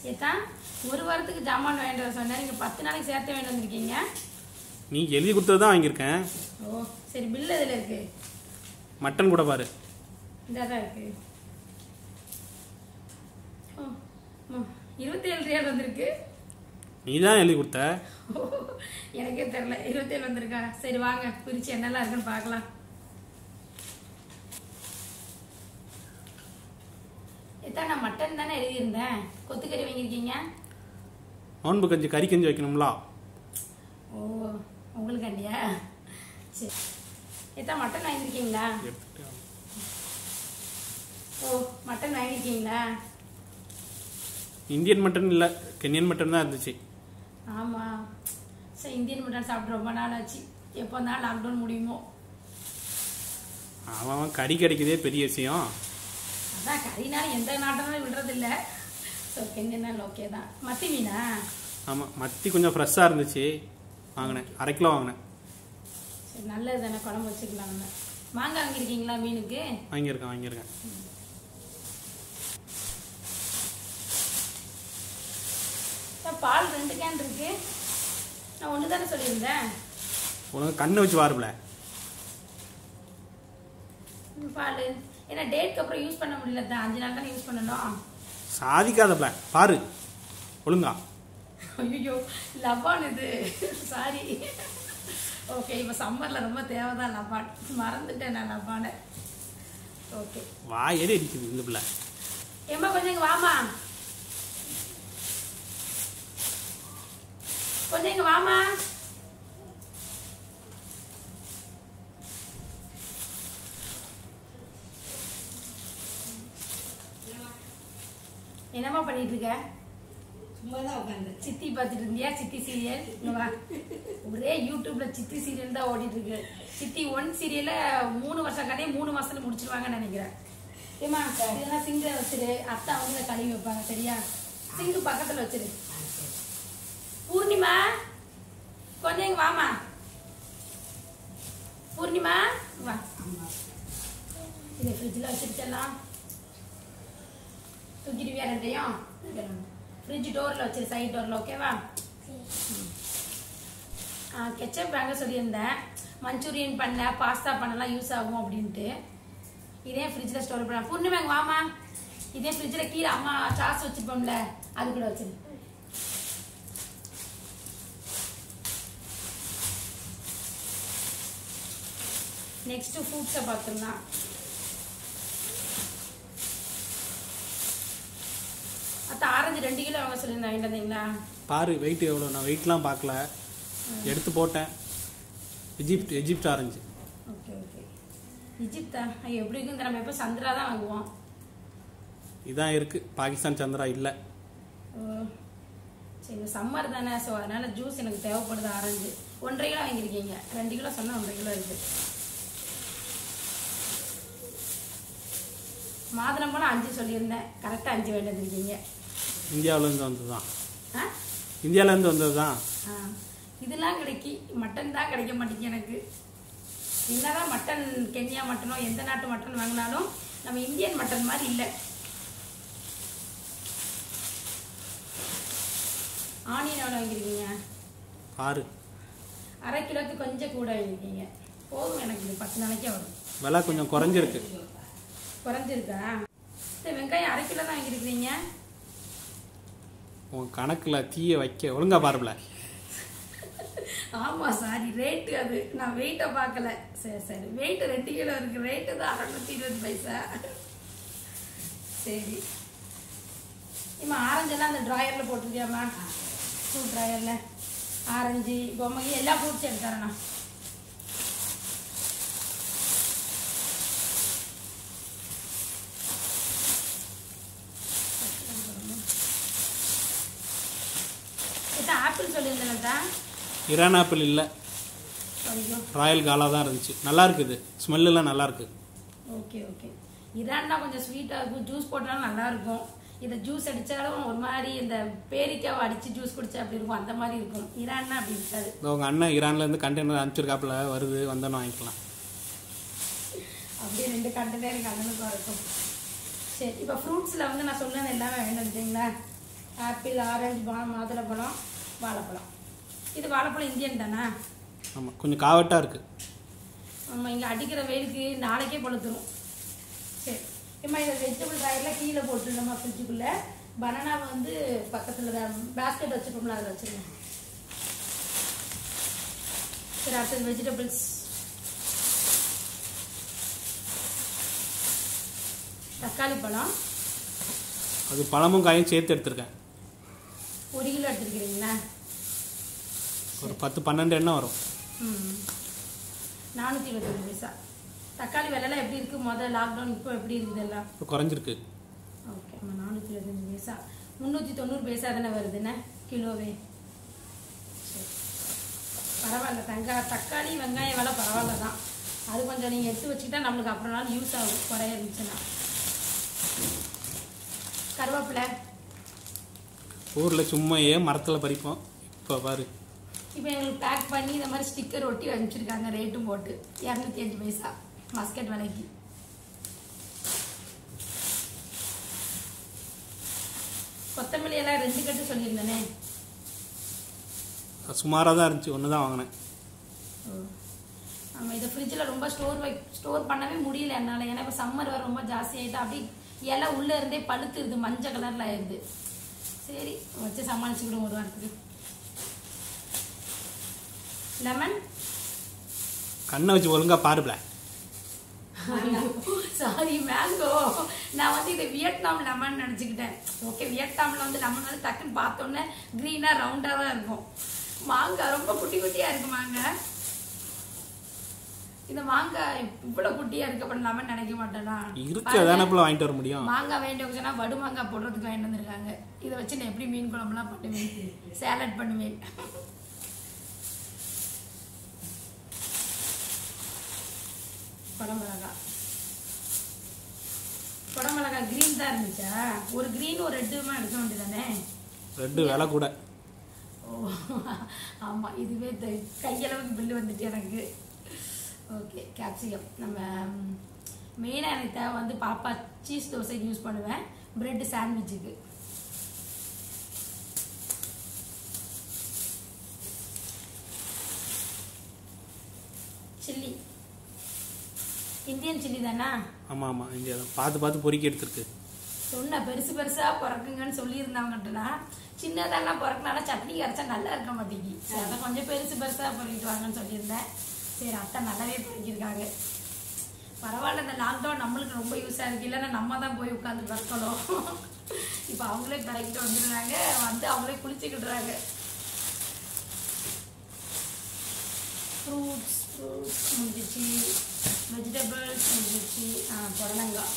ஏத்தான் ஒரு வாரத்துக்கு ஜாமான் வாங்கிட்டு வர சொன்னேன் நீங்கள் பத்து நாளைக்கு சேர்த்து வாங்கிட்டு வந்திருக்கீங்க நீ எழுதி கொடுத்தது தான் வாங்கியிருக்கேன் ஓ சரி பில் எதில் இருக்கு மட்டன் கூட பாரு இந்த தான் இருக்கு ஓ ம், இருபத்தி ஏழு ரியால் வந்திருக்கு நீ தான் எழுதி கொடுத்த ஓ, எனக்கே தெரியல இருபத்தேழு வந்திருக்கா சரி வாங்க பிரிச்சு என்னெல்லாம் இருக்குன்னு பார்க்கலாம் எத்தா நான் மட்டன் தானே எழுதியிருந்தேன் கொத்துக்கறி வாங்கியிருக்கீங்க நோன்பு கஞ்சி கறி கஞ்சி வைக்கணும்ல ஓ உங்களுக்காண்டியா சரி எத்தா மட்டன் வாங்கியிருக்கீங்களா ஓ மட்டன் வாங்கியிருக்கீங்களா இந்தியன் மட்டன் இல்லை கென்யன் மட்டன் தான் இருந்துச்சு ஆமாம் சரி இந்தியன் மட்டன் சாப்பிட்டு ரொம்ப நாள் ஆச்சு எப்போ தான் லாக்டவுன் முடியுமோ அவன் அவன் கறி கிடைக்கிறதே பெரிய விஷயம் அதான் கறினாலும் எந்த நாட்டினாலும் விடுறதில்ல ஸோ கெங்கனால் ஓகே தான் மத்தி மீனா ஆமாம் மத்தி கொஞ்சம் ஃப்ரெஷ்ஷாக இருந்துச்சு வாங்கினேன் அரை கிலோ வாங்கினேன் சரி நல்லது தானே குழம்பு வச்சுக்கலாம் நம்ம மாங்காய் வாங்கியிருக்கீங்களா மீனுக்கு வாங்கியிருக்கேன் வாங்கியிருக்கேன் சார், பால் ரெண்டு கேன் இருக்கு நான் ஒன்று தானே சொல்லியிருந்தேன் உனக்கு கண்ணை வச்சு வாருப்ல ம், பால் ஏன்னா டேட்க்கு அப்புறம் யூஸ் பண்ண முடியல தான் அஞ்சு நாள் தானே யூஸ் பண்ணணும் சாதிக்காதப்ல பாரு ஒழுங்கா ஐயோ லபான் இது சாரி ஓகே இப்போ சம்மரில் ரொம்ப தேவைதான் லபான் மறந்துட்டேன் நான் லபானை ஓகே வாயேறி அடிக்குது இந்த பிள்ளை ஏம்மா கொஞ்சம் இங்க வாமா கொஞ்சம் இங்க வாமா என்னம்மா பண்ணிட்டு இருக்க சும்மாதான் உட்காந்து சித்தி பார்த்துட்டு இருந்தியா சித்தி சீரியல் இங்க வா ஒரே யூடியூப்ல சித்தி சீரியல் தான் ஓடிட்டு இருக்கு சித்தி ஒன் சீரியல மூணு வருஷம் கதையை மூணு மாசத்துல முடிச்சிருவாங்கன்னு நினைக்கிறேன் ஏமா இதெல்லாம் சிங்க வச்சிரு அத்தை அவங்க கழுவி வைப்பாங்க சரியா சிங்கு பக்கத்துல வச்சிரு பூர்ணிமா கொஞ்சம் இங்க வாமா பூர்ணிமா வா இதை ஃப்ரிட்ஜில் வச்சிருச்செல்லாம் தூக்கிடுவியா ரெண்டையும் ஃப்ரிட்ஜ் டோரில் வச்சிரு சைட் டோரில் ஓகேவா கெச்சப் வாங்க சொல்லியிருந்தேன் மஞ்சூரியன் பண்ண பாஸ்தா பண்ணலாம் யூஸ் ஆகும் அப்படின்ட்டு இதே ஃப்ரிட்ஜில் ஸ்டோர் பண்ண பூர்ணிமா இங்க வாமா இதே ஃப்ரிட்ஜில் கீழே அம்மா சாஸ் வச்சுருப்போம்ல அது கூட வச்சிரு நெக்ஸ்ட் ஃப்ரூட்ஸை பார்த்துடலாம் அத்த ஆரஞ்சு ரெண்டு கிலோ வாங்க சொல்லியிருந்தேன் வாங்கிட்டு வந்தீங்களா பாரு வெயிட் எவ்வளோ நான் வெயிட்லாம் பார்க்கல எடுத்து போட்டேன் Egypt Egypt orange okay okay இஜிப்தா ஐயோ, எப்படி இருக்குன்னு நம்ம எப்போ சந்திரா தான் வாங்குவோம் இதான் இருக்கு பாகிஸ்தான் சந்திரா இல்லை ஓ சரி சம்மர் தானே ஸோ அதனால ஜூஸ் எனக்கு தேவைப்படுது ஆரஞ்சு ஒன்றரை கிலோ வாங்கியிருக்கீங்க ரெண்டு கிலோ சொன்னா ஒன்றரை கிலோ இருக்கு மாதுளம்பழம் அஞ்சு சொல்லியிருந்தேன் கரெக்டாக அஞ்சு வாங்கிட்டு வந்திருக்கீங்க இந்தியாவிலேருந்து வந்தது தான் ஆ இந்தியாவிலேருந்து வந்தது தான் ஆ இதெல்லாம் கிடைக்கி மட்டன் தான் கிடைக்க மாட்டேங்குது எனக்கு என்னதான் மட்டன் கென்யா மட்டனோ எந்த நாட்டு மட்டன் வாங்கினாலும் நம்ம இந்தியன் மட்டன் மாதிரி இல்லை ஆனியன் எவ்வளோ வாங்கியிருக்கீங்க பாரு அரை கிலோக்கு கொஞ்சம் கூட வாங்கியிருக்கீங்க போதும் எனக்கு இது பத்து நாளைக்கே வரும் விலை கொஞ்சம் குறைஞ்சிருக்கு குறைஞ்சிருக்கா இந்த வெங்காயம் அரை கிலோ தான் வாங்கியிருக்கிறீங்க உன் கணக்கில் தீய வைக்க ஒழுங்கா பாருப்ல ஆமா சாரி ரேட்டு அது நான் வெயிட்டை பார்க்கல சரி சரி வெயிட் ரெண்டு கிலோ இருக்கு ரேட்டு தான் அறுநூத்தி இருபது பைசா சரி இம்மா ஆரஞ்செல்லாம் அந்த ட்ராயரில் போட்டிருக்கியாம்மா ஃப்ரூட் ட்ராயரில் ஆரஞ்சு பொம்மை எல்லா ஃப்ரூட்ஸும் எடுத்துறேண்ணா ஆப்பிள் சொல்லியிருந்தேன்டா இரான் ஆப்பிள் இல்லை ஐயோ ராயல் காலா தான் இருந்துச்சு நல்லா இருக்குது ஸ்மெல்லாம் நல்லா இருக்கு ஓகே ஓகே இதான்னா கொஞ்சம் ஸ்வீட்டாக இருக்கும் ஜூஸ் போட்டாலும் நல்லா இருக்கும் இதை ஜூஸ் அடித்தாலும் ஒரு மாதிரி இந்த பேரிக்காவை அடித்து ஜூஸ் குடிச்சா அப்படி இருக்கும் அந்த மாதிரி இருக்கும் இரான்னா அப்படி இருக்காது இதோ உங்கள் அண்ணன் ஈரான்லேருந்து கண்டெய்னர் அனுப்பிச்சிருக்காப்புல வருது வந்தோன்னு வாங்கிக்கலாம் அப்படியே ரெண்டு கண்டனே எனக்கு அண்ணனுக்கும் இருக்கும் சரி இப்போ ஃப்ரூட்ஸில் வந்து நான் சொன்னது எல்லாமே வேண்டாம் வச்சுங்களா ஆப்பிள் ஆரஞ்சு பழம் மாதுளப்பழம் வாழைப்பழம் இது வாழைப்பழம் இந்தியன் தானே ஆமாம் கொஞ்சம் காவட்டாக இருக்குது நம்ம இங்கே அடிக்கிற வெயிலுக்கு நாளைக்கே பழுத்துரும் சரி ஏம்மா இதை வெஜிடபிள் ட்ராயரில் கீழே போட்டுருந்தோம்மா ஃப்ரிட்ஜுக்குள்ளே பனானா வந்து பக்கத்தில் தான் பேஸ்கெட் வச்சுருப்போம்ல அதில் வச்சுருங்க சரி அடுத்தது வெஜிடபிள்ஸ் தக்காளி பழம் அது பழமும் காயும் சேர்த்து எடுத்திருக்கேன் ஒரு கிலோ எடுத்துருக்கிறீங்களா ஒரு பத்து பன்னெண்டு எண்ணெய் வரும் ம் நானூற்றி இருபத்தஞ்சு பைசா தக்காளி விலைலாம் எப்படி இருக்குது முதல் லாக்டவுன் இப்போ எப்படி இருக்குது எல்லாம் இப்போ குறைஞ்சிருக்கு ஓகே நம்ம நானூற்றி இருபத்தஞ்சு பைசா முந்நூற்றி தொண்ணூறு பைசா தானே வருதுண்ணே கிலோவே சரி பரவாயில்ல தங்கா தக்காளி வெங்காயம் விலை பரவாயில்ல தான் அது கொஞ்சம் நீங்கள் எடுத்து வச்சுக்கிட்டா நம்மளுக்கு அப்புறம் நாள் யூஸ் ஆகும் குறைய இருந்துச்சுன்னா கருவேப்பிலை ஊரில் சும்மா ஏன் மரத்தில் பறிப்போம் இப்போ பாரு இப்போ எங்களுக்கு பேக் பண்ணி இந்த மாதிரி ஸ்டிக்கர் ஒட்டி அனுப்பிச்சிருக்காங்க ரேட்டும் போட்டு இரநூத்தி அஞ்சு பைசா மஸ்கட் விலைக்கு கொத்தமல்லி எல்லாம் ரெண்டு கட்டு சொல்லியிருந்தேனே சுமாராக தான் இருந்துச்சு ஒன்று தான் வாங்கினேன் நம்ம இதை ஃப்ரிட்ஜில் ரொம்ப ஸ்டோர் வை ஸ்டோர் பண்ணவே முடியல என்னால் ஏன்னா இப்போ சம்மர் வர ரொம்ப ஜாஸ்தி ஆகிட்டு அப்படியே இலை உள்ளே இருந்தே பழுத்துருது மஞ்சள் கலரில் ஆயிடுது சரி வச்சு சமாளிச்சுக்கிடும் ஒரு வாரத்துக்கு லெமன் கண்ணை வச்சு ஒழுங்காக பாருப்ல சாரி மேங்கோ நான் வந்து இதை வியட்நாம் லெமன் நினச்சிக்கிட்டேன் ஓகே வியட்நாமில் வந்து லெமன் வந்து டக்குன்னு பார்த்தோன்னே க்ரீனாக ரவுண்டாக தான் இருக்கும் மாங்காய் ரொம்ப குட்டி குட்டியாக இருக்கு மாங்காய் இந்த மாங்காய் இவ்வளோ குட்டியாக இருக்கப்பட லெமன் நினைக்க மாட்டேனா இருக்கு அதானே போல வாங்கிட்டு வர முடியும் மாங்காய் வேண்டிய சொன்னா வடு மாங்காய் போடுறதுக்கு வாங்கிட்டு வந்திருக்காங்க இதை வச்சு நான் எப்படி மீன் குழம்புலாம் பண்ணுவேன் சேலட் பண்ணுவேன் குடமிளகா குடமிளகா கிரீன் தான் இருந்துச்சா ஒரு கிரீன் ஒரு ரெட்டுமா எடுக்க வேண்டியதானே ரெட்டு விலை கூட ஓ ஆமாம் இதுவே த- கையளவுக்கு பில்லு வந்துட்டு எனக்கு ஓகே கேப்சிகம் நம்ம மெயினாக எனக்கு தேவை வந்து பாப்பா சீஸ் தோசைக்கு யூஸ் பண்ணுவேன் பிரெட் சாண்ட்விச்சுக்கு சில்லி இந்தியன் சில்லி தானா ஆமாம் ஆமாம் இந்தியா தான் பார்த்து பார்த்து பொறுக்கி எடுத்துருக்கு சொன்ன பெருசு பெருசா பிறக்குங்கன்னு சொல்லியிருந்தவங்கட்டனா சின்னதெல்லாம் பிறக்கினால சட்னி அரைச்சா நல்லா இருக்க மாட்டேங்கி அதை கொஞ்சம் பெருசு பெருசா பொறிக்கிட்டு வாங்கன்னு சொல்லியிருந்தேன் சரி அத்தை நல்லாவே பொறிக்கிருக்காங்க பரவாயில்ல இந்த லாக்டவுன் நம்மளுக்கு ரொம்ப யூஸாக இருக்கு இல்லைன்னா நம்ம தான் போய் உட்காந்து பறக்கணும் இப்போ அவங்களே பிறக்கிட்டு வந்துடுறாங்க வந்து அவங்களே குளிச்சுக்கிடுறாங்க ஃப்ரூட்ஸ் ஃப்ரூட்ஸ் முடிஞ்சிச்சு வெஜிடபிள்ஸ் முடிஞ்சிச்சு ஆ, புடலங்காய்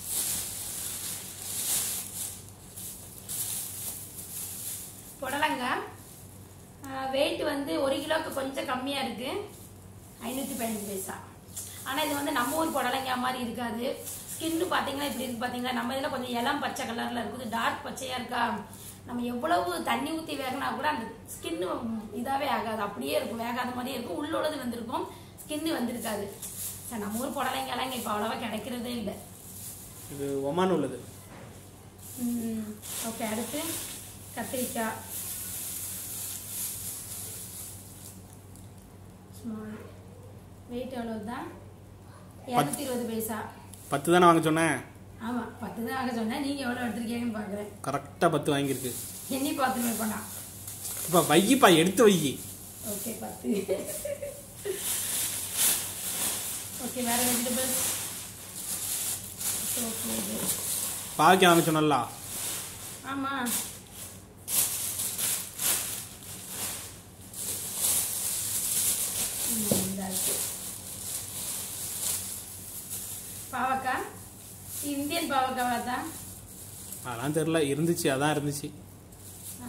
புடலங்காய் வெயிட் வந்து ஒரு கிலோவுக்கு கொஞ்சம் கம்மியாக இருக்கு ஐநூற்றி பதினஞ்சு பைசா ஆனால் இது வந்து நம்ம ஊர் புடலங்காய் மாதிரி இருக்காது ஸ்கின்னு பார்த்தீங்கன்னா இப்படி இருக்கு பார்த்தீங்களா நம்ம இதில் கொஞ்சம் இளம் பச்சை கலரில் இருக்குது டார்க் பச்சையாக இருக்கா நம்ம எவ்வளவு தண்ணி ஊற்றி வேகினா கூட அந்த ஸ்கின்னு இதாகவே ஆகாது அப்படியே இருக்கும் வேகாத மாதிரியே இருக்கும் உள்ளுள்ளது வந்திருக்கும் ஸ்கின்னு வந்திருக்காது சார் நம்ம ஊர் புடலங்காய்லாம் இங்கே இப்போ அவ்வளோவா கிடைக்கிறதே இல்லை இது ஒமான் உள்ளது ஓகே அடுத்து கத்திரிக்காய் ஸ்மால் வெயிட் எவ்வளோ தான் இரநூத்தி இருபது பைசா பத்து தானே வாங்க சொன்னேன் ஆமாம் பத்து தான் ஆக சொன்னேன் நீங்கள் எவ்வளோ எடுத்திருக்கீங்கன்னு பார்க்குறேன் கரெக்டாக பத்து வாங்கியிருக்கு எண்ணி பார்த்துமே பண்ணா இப்போ வையிப்பா எடுத்து வை ஓகே பத்து ஓகே வேறு வெஜிடபிள்ஸ் ஓகே இது பாவைக்கு வாங்க சொன்னல ஆமாம் பாவக்காய் இது இந்தியன் பாவக்காவா தான் அதெல்லாம் தெரில இருந்துச்சு அதான் இருந்துச்சு ஆ.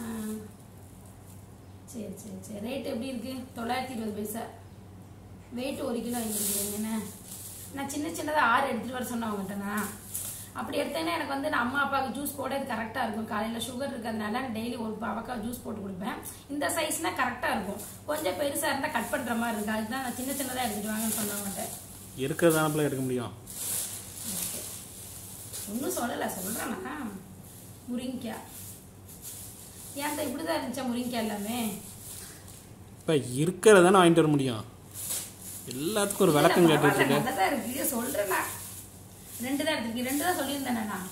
சரி சரி சரி ரேட் எப்படி இருக்கு தொள்ளாயிரத்தி இருபது பைசா வெயிட் ஒரு கிலோ வாங்கிருக்கீங்கண்ணே நான் சின்ன சின்னதாக ஆறு எடுத்துகிட்டு வர சொன்னேன் அவங்ககிட்டண்ணா அப்படி எடுத்தேன்னா எனக்கு வந்து நான் அம்மா அப்பாவுக்கு ஜூஸ் போட இது கரெக்டாக இருக்கும் காலையில் சுகர் இருக்கிறதுனால டெய்லி ஒரு பாவக்காய் ஜூஸ் போட்டு கொடுப்பேன் இந்த சைஸ்னா கரெக்டாக இருக்கும் கொஞ்சம் பெருசாக இருந்தால் கட் பண்ணுற மாதிரி இருக்கு அதுதான் நான் சின்ன சின்னதாக எடுத்துகிட்டு வாங்கன்னு சொன்னவங்ககிட்ட இருக்கிறதானப்பில் எடுக்க முடியும் ஒன்றும் சொல்லலை சொல்கிறேண்ணா முருங்கைக்காய் ஏன்டா இப்படிதான் இருந்துச்சா முருங்கைக்காய் எல்லாமே இப்போ இருக்கிறதானே வாங்கிட்டு வர முடியும் எல்லாத்துக்கும் ஒரு விளக்கம் கேட்டுட்டு இருக்க நல்லா தான் இருக்கு சொல்றேன்னா ரெண்டு தான் எடுத்துருக்கு ரெண்டு தான் சொல்லியிருந்தேன் நான்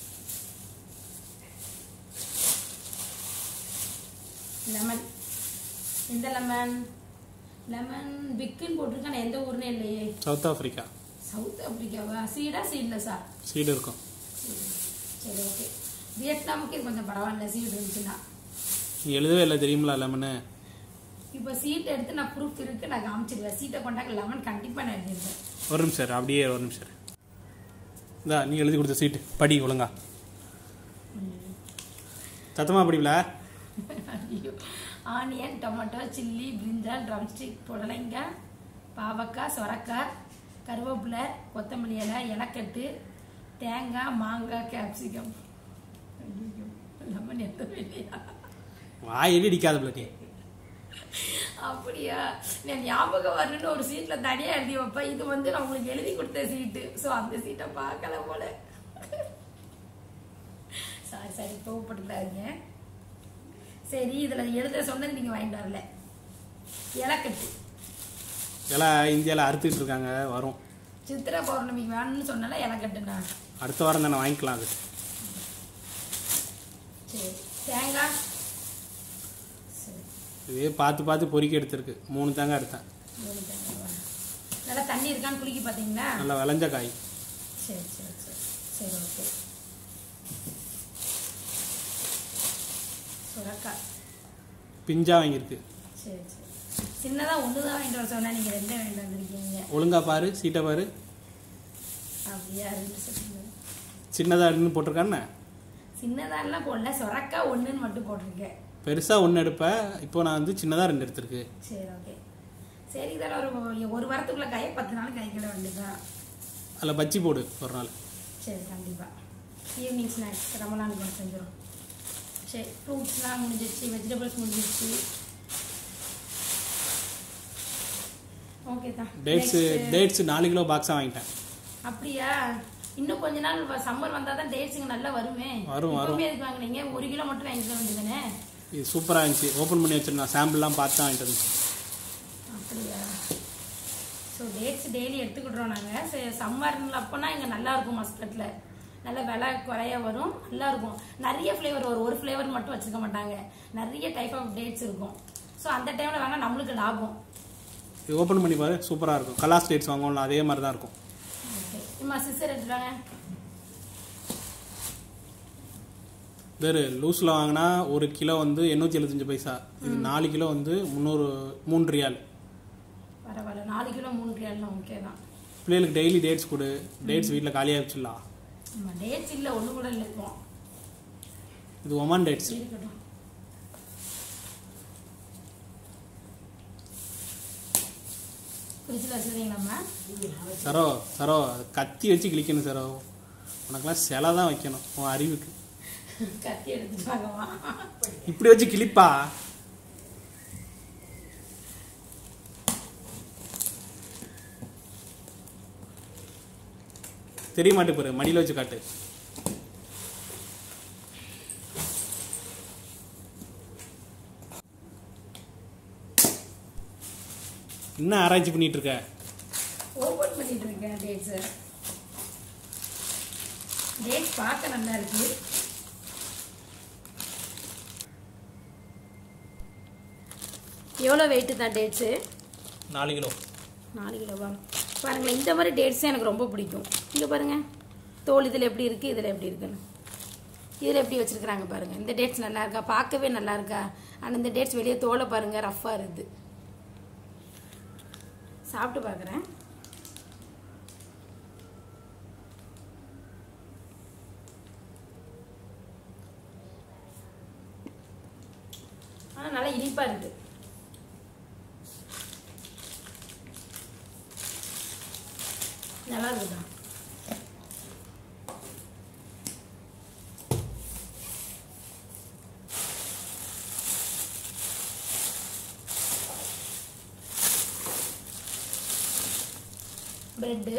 லெமன் எந்த லெமன் லெமன் பிக்குன்னு போட்டிருக்கான எந்த ஊர்னே இல்லையே சவுத் ஆப்பிரிக்கா சவுத் ஆப்பிரிக்காவா சீடா சீட்லெஸ்ஸா சீடு இருக்கும் சரி ஓகே வியட்நாமுக்கு இது கொஞ்சம் பரவாயில்ல சீட் இருந்துச்சுன்னா நீ எழுதவே இல்லை தெரியுங்களா லெமனு இப்போ சீட் எடுத்து நான் ப்ரூஃப் இருக்கு நான் காமிச்சிருவேன் சீட்டை கொண்டாக்க லெமன் கண்டிப்பாக நான் எழுதிருப்பேன் ஒரு நிமிஷம் இரு, அப்படியே ஒரு நிமிஷம் இரு. இந்தா நீ எழுதி கொடுத்த சீட்டு படி ஒழுங்கா சத்தமா படிக்கல ஐயோ onion tomato chilli brinjal drumstick புடலைங்காய் பாவக்காய் சொரக்காய் கருவேப்பிலை கொத்தமல்லி இலை இலக்கட்டு தேங்காய் மாங்காய் கேப்சிகம் ஐயோ லெமன் எத்தவே இல்லையா வாயிலே அடிக்காத நீ அப்படியா நான் ஞாபகம் வரணும்னு ஒரு சீட்ல தனியா எழுதி வைப்பேன் இது வந்து நான் உங்களுக்கு எழுதி கொடுத்த சீட்டு ஸோ அந்த சீட்டை பார்க்கல போல சாரி சாரி கோவப்பட்டுக்காதீங்க சரி இதுல எழுத சொன்னது நீங்க வாங்கிட்டு வரல இலக்கட்டு எல்லாம் இந்தியாவில் அறுத்துக்கிட்டு இருக்காங்க வரும் சித்திரை பௌர்ணமிக்கு வேணும்னு சொன்னால இலக்கட்டுண்ணா அடுத்த வாரம் தானே வாங்கிக்கலாம் அது சரி தேங்காய் சரி இதே பார்த்து பார்த்து பொறுக்கி எடுத்திருக்கு மூணு தாங்க எடுத்தேன் மூணு தேங்காய் நல்லா தண்ணி இருக்கான்னு குளிக்கி பார்த்தீங்களா நல்லா விளைஞ்ச காய் சரி சரி சரி சரி ஓகே சுரக்காய் பிஞ்சா வாங்கியிருக்கு சரி சரி சின்னதாக ஒன்று தான் வாங்கிட்டு வர சொன்னா நீங்கள் ரெண்டே வாங்கிட்டு வந்திருக்கீங்க ஒழுங்கா பாரு சீட்டை பாரு அப்படியா ரெண்டு சொல்லுங்க சின்னதாக இருக்குன்னு போட்டிருக்கானே சின்னதாலாம் போடல சுரக்காய் ஒன்றுன்னு மட்டும் போட்டிருக்கேன் பெருசாக ஒன்று எடுப்பேன் இப்போ நான் வந்து சின்னதாக ரெண்டு எடுத்திருக்கு சரி ஓகே சரி இதெல்லாம் ஒரு ஒரு வாரத்துக்குள்ள காய பத்து நாள் காய்க்கிட வேண்டியதுதான் அதில் பஜ்ஜி போடு ஒரு நாள் சரி கண்டிப்பாக ஈவினிங் ஸ்நாக்ஸ் ரொம்ப நாள் கொஞ்சம் செஞ்சிடும் சரி ஃப்ரூட்ஸ்லாம் முடிஞ்சிருச்சு வெஜிடபிள்ஸ் முடிஞ்சிருச்சு ஓகே தான் டேட்ஸு Next, டேட்ஸ் நாலு கிலோ பாக்ஸாக வாங்கிட்டேன் அப்படியா இன்னும் கொஞ்ச நாள் சம்மர் வந்தால் தான் டேட்ஸுங்க நல்லா வருமே வரும், வரும். இப்பவுமே எதுக்கு வாங்குனீங்க ஒரு கிலோ மட்டும் வாங்கிக்க வேண்டியதானே இது சூப்பராக இருந்துச்சு ஓப்பன் பண்ணி வச்சிருந்தேன் சாம்பிள்லாம் பார்த்து தான் வாங்கிட்டு வந்துச்சு அப்படியா ஸோ டேட்ஸ் டெய்லி எடுத்துக்கிட்டுறோம் நாங்கள் சரி சம்மர் அப்போனா இங்கே நல்லா இருக்கும் மஸ்கட்டில் நல்ல விலை குறைய வரும் நல்லா இருக்கும் நிறைய ஃப்ளேவர் வரும் ஒரு ஃப்ளேவர் மட்டும் வச்சுருக்க மாட்டாங்க நிறைய டைப் ஆஃப் டேட்ஸ் இருக்கும் ஸோ அந்த டைமில் வேணால் நம்மளுக்கு லாபம் இது ஓப்பன் பண்ணி பாரு சூப்பராக இருக்கும் கலாஸ் டேட்ஸ் வாங்குவோம்ல அதே மாதிரி தான் இருக்கும் ஓகே இம்மா சிஸ்டர் எடுத்துட்டாங்க வேறு லூஸில் வாங்கினா ஒரு கிலோ வந்து எண்ணூற்றி எழுபத்தஞ்சு பைசா இது நாலு கிலோ வந்து முந்நூறு மூணு ரியால் பரவாயில்ல நாலு கிலோ மூணு ரியாலும் ஓகே தான் பிள்ளைகளுக்கு டெய்லி டேட்ஸ் கொடு டேட்ஸ் வீட்டில் காலியாக வச்சிடலாம் ஆமா டேட்ஸ் இல்லை ஒன்று கூட இல்லை இப்போ இது ஒமான் டேட்ஸ் இருக்கட்டும் ஃப்ரிட்ஜில் வச்சுருந்தீங்களாம்மா சரோ சரோ அது கத்தி வச்சு கிழிக்கணும் சரோ உனக்கெல்லாம் சிலை தான் வைக்கணும் உன் அறிவுக்கு கத்தி எடுத்துட்டு வாங்கம்மா இப்படி வச்சு கிழிப்பா தெரிய மாட்டே பாரு மடியில் வச்சு காட்டு என்ன ஆராய்ச்சி பண்ணிட்டு இருக்க ஓப்பன் பண்ணிட்டு இருக்கேன் டேட்ஸை டேட்ஸ் பார்க்க நல்லா இருக்கு எவ்வளோ வெயிட்டு தான் டேட்ஸு நாலு கிலோ நாலு கிலோவா பாருங்களேன் இந்த மாதிரி டேட்ஸ் எனக்கு ரொம்ப பிடிக்கும் இங்கே பாருங்கள் தோல் இதில் எப்படி இருக்குது இதில் எப்படி இருக்குன்னு இதில் எப்படி வச்சுருக்குறாங்க பாருங்கள் இந்த டேட்ஸ் நல்லா இருக்கா பார்க்கவே நல்லா இருக்கா ஆனால் இந்த டேட்ஸ் வெளியே தோலை பாருங்கள் ரஃப்பாக இருக்குது சாப்பிட்டு பார்க்குறேன் ஆனால் நல்லா இனிப்பாக இருக்குது நல்லா இருக்குதா ப்ரெட்டு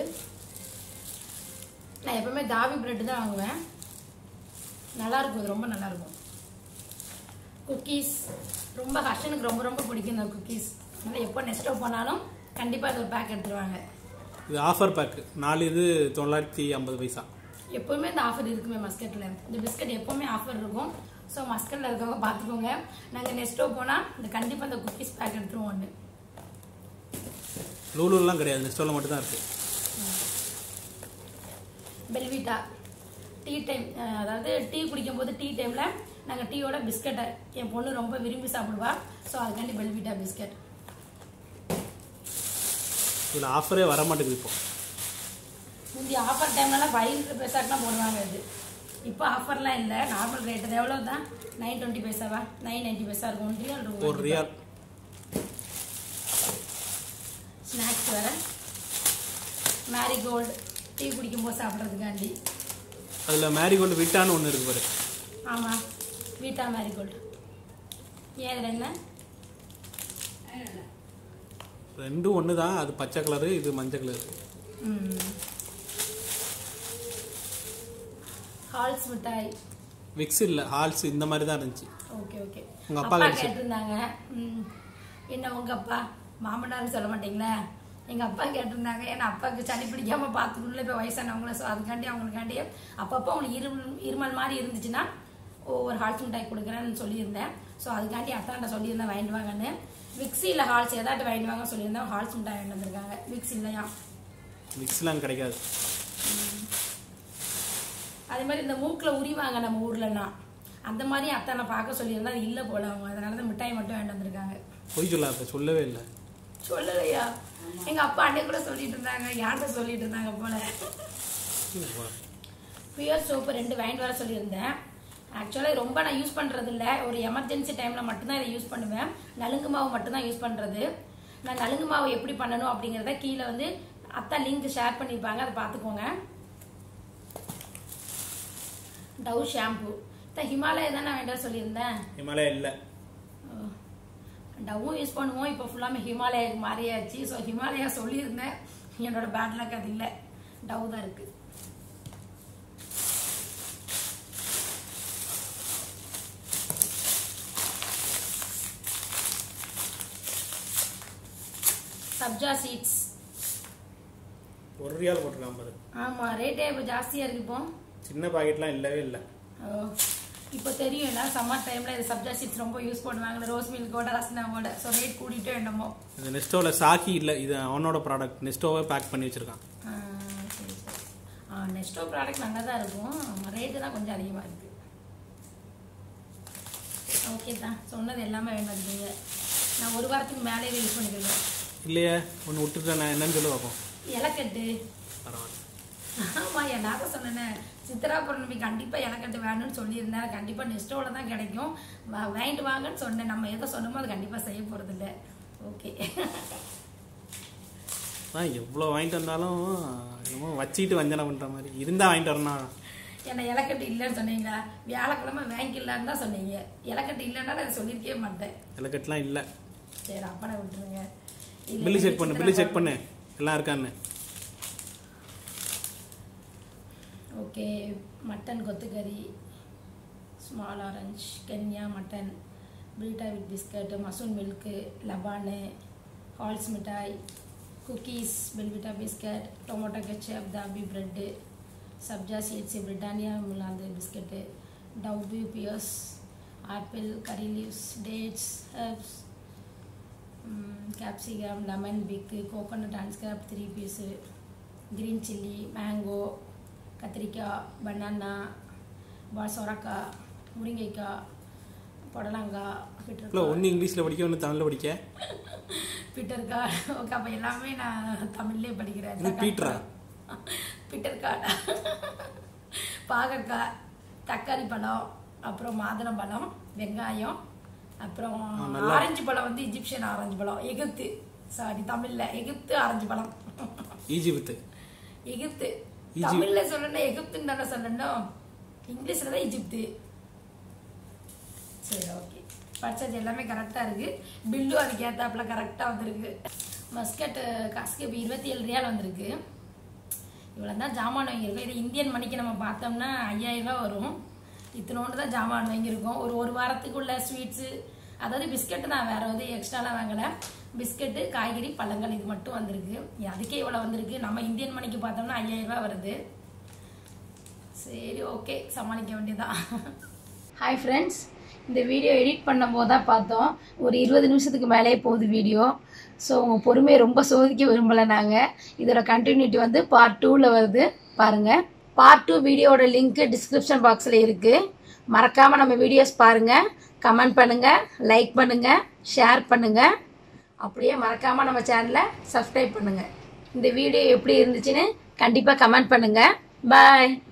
நான் எப்பவுமே தாவி ப்ரெட்டு தான் வாங்குவேன் நல்லா இருக்கும் இது ரொம்ப நல்லா இருக்கும் குக்கீஸ் ரொம்ப ஹர்ஷனுக்கு ரொம்ப ரொம்ப பிடிக்கும் இந்த குக்கீஸ் அதனால் எப்போ நெக்ஸ்ட் போனாலும் கண்டிப்பாக இது ஒரு பேக் எடுத்துருவாங்க இது ஆஃபர் பேக்கு நாலு இது தொள்ளாயிரத்தி ஐம்பது பைசா எப்பவுமே இந்த ஆஃபர் இருக்குமே மஸ்கட்டில் இந்த பிஸ்கட் எப்பவுமே ஆஃபர் இருக்கும் ஸோ மஸ்கட்டில் இருக்கவங்க பார்த்துக்கோங்க நாங்கள் நெக்ஸ்ட்டோ போனால் இந்த கண்டிப்பாக இந்த குக்கீஸ் பேக் எடுத்துருவோம் ஒன்று லூலூலாம் கிடையாது நெஸ்டோவில் மட்டும் தான் இருக்குது பெல்விட்டா டீ டைம் அதாவது டீ குடிக்கும்போது டீ டைமில் நாங்கள் டீயோட பிஸ்கட்டை என் பொண்ணு ரொம்ப விரும்பி சாப்பிடுவா ஸோ அதுக்காண்டி பெல்விட்டா பிஸ்கட் இதில் ஆஃபரே வர மாட்டேங்குது இப்போ முந்தைய ஆஃபர் டைம்லலாம் ஃபைவ் பைசாக்கெலாம் போடுவாங்க இது இப்போ ஆஃபர்லாம் இல்லை நார்மல் ரேட் அது எவ்வளோ தான் நைன் டுவெண்ட்டி பைசாவா நைன் நைன்ட்டி பைசா இருக்கும் ஒன் ரியல் இருக்கும் ஒரு ரியால் ஸ்நாக்ஸ் வேறு மேரிகோல்டு டீ குடிக்கும்போது சாப்பிட்றதுக்காண்டி அதில் மேரிகோல்டு விட்டான்னு ஒன்று இருக்கு பாரு ஆமாம் வீட்டா மேரிகோல்டு ஏன் இதில் என்ன ரெண்டும் ஒன்று தான் அது பச்சை கலரு இது மஞ்சள் கலரு ம். ஹால்ஸ் மிட்டாய் விக்ஸ் இல்லை ஹால்ஸ் இந்த மாதிரி தான் இருந்துச்சு ஓகே ஓகே உங்க அப்பா அப்பா கிடைச்சது. கேட்டிருந்தாங்க ம். என்ன உங்க அப்பா மாமனார்னு சொல்ல மாட்டீங்களா எங்க அப்பா கேட்டிருந்தாங்க ஏன்னா அப்பாவுக்கு சளி பிடிக்காம பார்த்துக்கணும்ல இப்போ வயசானவங்கள ஸோ அதுக்காண்டி அவங்களுக்காண்டி அப்பப்போ அவங்களுக்கு இருமல் இருமல் மாதிரி இருந்துச்சுன்னா ஒவ்வொரு ஹால்ஸ் மிட்டாய் கொடுக்குறேன்னு சொல்லியிருந்தேன் ஸோ அதுக்காண்டி அத்தாண்ட சொல்லியிருந்தேன் வாங்கிட்டு வாங்கன்னு விக்ஸி இல்லை ஹால்ஸ் ஏதாட்டு வாங்கிட்டு வாங்க சொல்லியிருந்தேன் ஹால்ஸ் மிட்டாய் வாங்கிட்டு வந்திருக்காங்க விக்ஸ் இல்லையா விக்ஸ்லாம் கிடைக்காது அதே மாதிரி இந்த மூக்கில் உரிவாங்க நம்ம ஊர்லலாம் அந்த மாதிரி அத்தை நான் பார்க்க சொல்லியிருந்தா அது இல்லை போல அவங்க அதனால தான் மிட்டாய் மட்டும் வாங்கிட்டு வந்திருக்காங்க பொய் சொல்லாத சொல்லவே இல்லை சொல்லலையா எங்க அப்பா அன்னைக்கு கூட சொல்லிட்டு இருந்தாங்க யார்கிட்ட சொல்லிட்டு இருந்தாங்க போல பியர் சோப்பு ரெண்டு வாங்கிட்டு வர சொல்லியிருந்தேன் ஆக்சுவலாக ரொம்ப நான் யூஸ் பண்ணுறது இல்லை ஒரு எமர்ஜென்சி டைமில் மட்டும்தான் இதை யூஸ் பண்ணுவேன் நலுங்கு மாவு மட்டும்தான் யூஸ் பண்ணுறது நான் நலுங்கு மாவு எப்படி பண்ணணும் அப்படிங்கிறத கீழே வந்து அத்தா லிங்க் ஷேர் பண்ணியிருப்பாங்க அதை பார்த்துக்கோங்க டவ் ஷாம்பு ஹிமாலயா தான் நான் வாங்கிட்டு வர சொல்லியிருந்தேன் ஹிமாலயா இல்லை டவ்வும் யூஸ் பண்ணுவோம் இப்போ ஃபுல்லாமே ஹிமாலயாவுக்கு மாறியாச்சு ஸோ ஹிமாலயா சொல்லியிருந்தேன் என்னோட பேட் லக் அது இல்லை டவ் தான் இருக்கு சப்ஜா சீட்ஸ் ஒரு ரியால் போட்டிருக்கான் பாரு ஆமாம் ரேட்டே இப்போ ஜாஸ்தியாக இருக்கு இப்போ சின்ன பாக்கெட்லாம் இல்லவே இல்லை ஓ, இப்போ தெரியும் என்ன சம்மர் டைம்ல இது சப்ஜா சீட்ஸ் ரொம்ப யூஸ் பண்ணுவாங்க ரோஸ் மில்கோட ரஸ்னாவோட ஸோ ரேட் கூட்டிட்டே என்னமோ இது நெஸ்டோவில் சாக்கி இல்லை இது அவனோட ப்ராடக்ட் நெஸ்டோவே பேக் பண்ணி வச்சிருக்கான் ஆ, சரி சரி ஆ நெக்ஸ்டோ ப்ராடக்ட் நல்லா தான் இருக்கும் ரேட்டு தான் கொஞ்சம் அதிகமாக இருக்கு ஓகே தான் சொன்னது எல்லாமே வேண்டாம் நான் ஒரு வாரத்துக்கு மேலே யூஸ் பண்ணிக்கிறேன் இல்லையே ஒன்று விட்டுட்டேன் நான் என்னன்னு சொல்லி பார்ப்போம் இலக்கட்டு பரவாயில்ல ஆமா நான் தான் சொன்னேன் சித்ரா பௌர்ணமி கண்டிப்பா இலக்கட்டு வேணும்னு சொல்லியிருந்தேன் கண்டிப்பா நெக்ஸ்டோட தான் கிடைக்கும் வா- வாங்கிட்டு வாங்கன்னு சொன்னேன் நம்ம எதை சொன்னோமோ அது கண்டிப்பா செய்ய போறது இல்ல ஓகே ஆ எவ்வளோ வாங்கிட்டு வந்தாலும் என்னமோ வச்சுக்கிட்டு வஞ்சனை பண்ணுற மாதிரி இருந்தால் வாங்கிட்டு வரணும் என்ன இலக்கட்டு இல்லைன்னு சொன்னீங்களா வியாழக்கிழமை வாங்கிக்கலான்னு தான் சொன்னீங்க இலக்கட்டு இல்லைன்னா நான் சொல்லியிருக்கவே மாட்டேன் இலக்கட்டுலாம் இல்லை சரி அப்பா நான் விட்டுருங்க இல்ல, பில்லு செக் பண்ணு சித்ரா பில்லு செக் பண்ணு எல்லாம் இருக்கான்னு ஓகே மட்டன் கொத்துக்கறி ஸ்மால் ஆரஞ்ச் கென்யா மட்டன் பிரீட்டா வித் பிஸ்கட் மசூன் மில்க்கு லபானு ஹால்ஸ் மிட்டாய் cookies Belvita biscuit tomato ketchup தாபி ப்ரெட்டு சப்ஜா சீட்ஸ் பிரிட்டானியா முலாந்து பிஸ்கட்டு டவ்பி pears apple curry leaves dates herbs capsicum lemon பிக்கு கோகோனட் அன்ஸ்கிராப் three piece green chilli mango கத்திரிக்காய் பனானா பா சொரக்காய் முருங்கைக்காய் புடலங்காய் இல்லை பிட்டர்காய் ஒன்று இங்கிலீஷில் படிக்க ஒன்று தமிழில் படிக்க பிட்டர்காய் ஓகே அப்போ எல்லாமே நான் தமிழ்லேயே படிக்கிறேன் இது பீட்ரா? பிட்டர்காய் பாகற்காய் தக்காளி பழம் அப்புறம் மாதுளம் பழம் வெங்காயம் அப்புறம் ஆ, நல்லா. ஆரஞ்சு பழம் வந்து இஜிப்சியன் ஆரஞ்சு பழம் எகிப்து சாரி தமிழ்ல எகிப்து ஆரஞ்சு பழம் ஈஜிப்து எகிப்து ஈஜிப்ட். தமிழ்ல சொல்லணும் எகிப்துன்னு தானே சொல்லணும் இங்கிலீஷ்ல தான் இஜிப்து சரி ஓகே படிச்சது எல்லாமே கரெக்டா இருக்கு பில்லும் அதுக்கு ஏத்தாப்புல கரெக்டா வந்திருக்கு மஸ்கட் காசுக்கு இப்போ இருபத்தி ஏழு ரியால் வந்திருக்கு இவ்வளோ தான் ஜாமான் வாங்கியிருக்கோம் இது இந்தியன் மணிக்கு நம்ம பார்த்தோம்னா ஐயாயிரம் ரூபாய் வரும் இத்தனோண்டு தான் ஜாமான் வாங்கியிருக்கோம் ஒரு ஒரு வாரத்துக்குள்ள ஸ்வீட்ஸு அதாவது பிஸ்கெட்டு தான் வேற வந்து எக்ஸ்ட்ராலாம் வாங்கலை பிஸ்கெட்டு காய்கறி பழங்கள் இது மட்டும் வந்திருக்கு அதுக்கே இவ்வளோ வந்திருக்கு நம்ம இந்தியன் மணிக்கு பார்த்தோம்னா ஐயாயிரம் ரூபாய் வருது சரி ஓகே சமாளிக்க வேண்டியதான் ஹாய் ஃப்ரெண்ட்ஸ் இந்த வீடியோ எடிட் பண்ணும்போது தான் பார்த்தோம் ஒரு இருபது நிமிஷத்துக்கு மேலேயே போகுது வீடியோ ஸோ உங்கள் பொறுமையை ரொம்ப சோதிக்க விரும்பலை நாங்கள் இதோட கண்டினியூட்டி வந்து பார்ட் டூவில் வருது பாருங்கள் பார்ட் டூ வீடியோவோட லிங்க்கு டிஸ்கிரிப்ஷன் பாக்ஸில் இருக்குது மறக்காமல் நம்ம வீடியோஸ் பாருங்கள் கமெண்ட் பண்ணுங்கள் லைக் பண்ணுங்கள் ஷேர் பண்ணுங்கள் அப்படியே மறக்காமல் நம்ம சேனலை சப்ஸ்கிரைப் பண்ணுங்கள் இந்த வீடியோ எப்படி இருந்துச்சுன்னு கண்டிப்பாக கமெண்ட் பண்ணுங்கள் பாய்